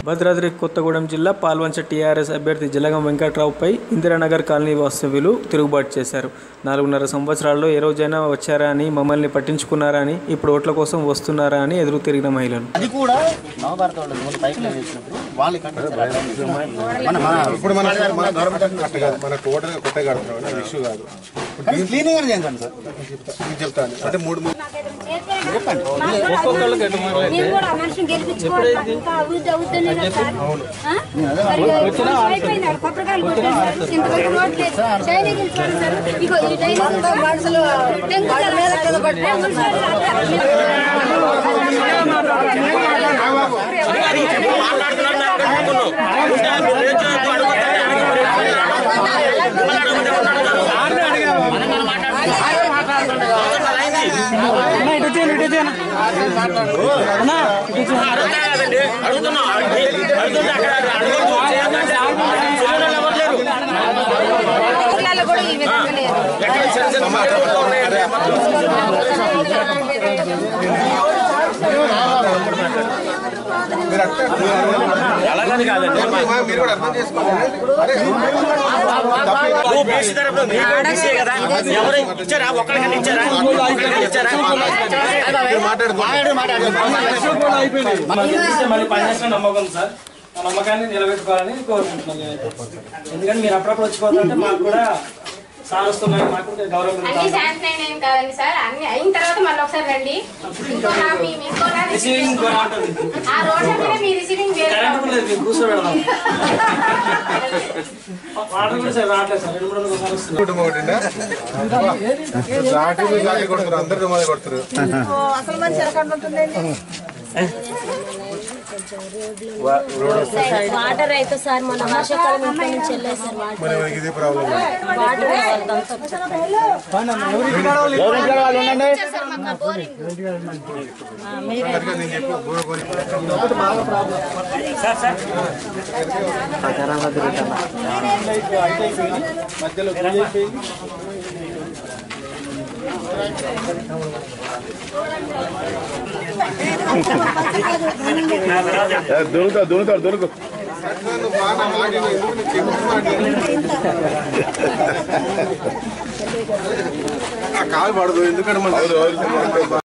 భద్రాద్రి కొత్తగూడెం జిల్లా పాల్వంచ టీఆర్ఎస్ అభ్యర్థి జలగం వెంకట్రావుపై ఇందిరానగర్ కాలనీ వాస్తవ్యులు తిరుగుబాటు చేశారు నాలుగున్నర సంవత్సరాల్లో ఏ రోజైనా వచ్చారా అని మమ్మల్ని పట్టించుకున్నారా అని ఇప్పుడు ఓట్ల కోసం వస్తున్నారా అని ఎదురు తిరిగిన మహిళలు అది కూడా నవభారత వాళ్ళు ముందు పైకి వేసినప్పుడు వాళ్ళు కట్టించారు మన మన ఇప్పుడు మన మన గవర్నమెంట్ కట్ట కాదు మన కోట కొట్టే కడుతున్నాం అది ఇష్యూ కాదు క్లీనింగ్ కూడా చేయండి సార్ మీకు చెప్తాను అంటే మూడు మూడు నేను కూడా ఆ మనిషిని గెలిపించుకోవాలి నాకు ఇంకా అవుద్ది అవుద్దనే కదా సార్. ఆ? మరి మనిషి అయిపోయినాడు. కొబ్బరికాయలు కొట్టాడు సార్. ఇంతవరకు రోడ్డు లేదు. డైలీ గెలిచాడు సార్. ఇగో ఈ డైలీ మనుషులు టెంకుల మీద కింద పడ్డారు. మనుషులు ఊర్లలో కూడా ఈ విధంగా లేదు. మీరు అట్లా మీరు కూడా అర్థం చేసుకోవాలి అరే నువ్వు బీసీ తరపున నీకు బీసీ కదా ఎవరు ఇచ్చారా ఒక్కడికన్నా ఇచ్చారా ఒక్కడికన్నా ఇచ్చారా మళ్ళీ పనిచేసిన నమ్మకం సార్ ఆ నమ్మకాన్ని నిలబెట్టుకోవాలని కోరుకుంటున్నాం నేనైతే. ఎందుకంటే మీరు అప్పుడప్పుడు వచ్చిపోతుంటే మాకు కూడా సార్ వస్తున్నాయి మాకు కూడా గౌరవం అన్ని పెరుగుతుంది. శాంక్షన్ అయినాయి కాదండి సార్ అన్ని అయిన తర్వాత మళ్ళీ ఒకసారి రండి ఇంకో నా- మీ- మీ ఇంకో నా రిసీవింగ్ ఇంకో ఉంటుంది. ఆ రోడ్ మీద మీ రిసీవింగ్ వేరే కరెంట్ కూడా లేదు మీరు కూర్చోబెడదాం వాటర్ కూడా సార్ రావట్లేదు సార్ రెండు మూడు రోజులు ఒకసారి వస్తుంది కుటుంబం ఒకటిందా లాటరీ మీద లాటరీ కొడుతారు అందరు మంది కొడుతారు వాటర్ అయితే సార్ మన వర్షాకాలం ఇంట్లో నుంచి వెళ్ళేది సార్ వాటర్ మరి మనకి ఇది ప్రాబ్లం వాటర్ వాళ్ళంతా సార్ మాకు ఆ బోరింగ్ నేను చెప్పి బోర్ కొని దొరుకుతా దొరుకుతాడు దొరుకు నువ్వు బాగా మాట్లాడి ఎందుకు నీకు చెప్పి మాట్లాడి ఆ కాలు పడదు ఎందుకంటే మన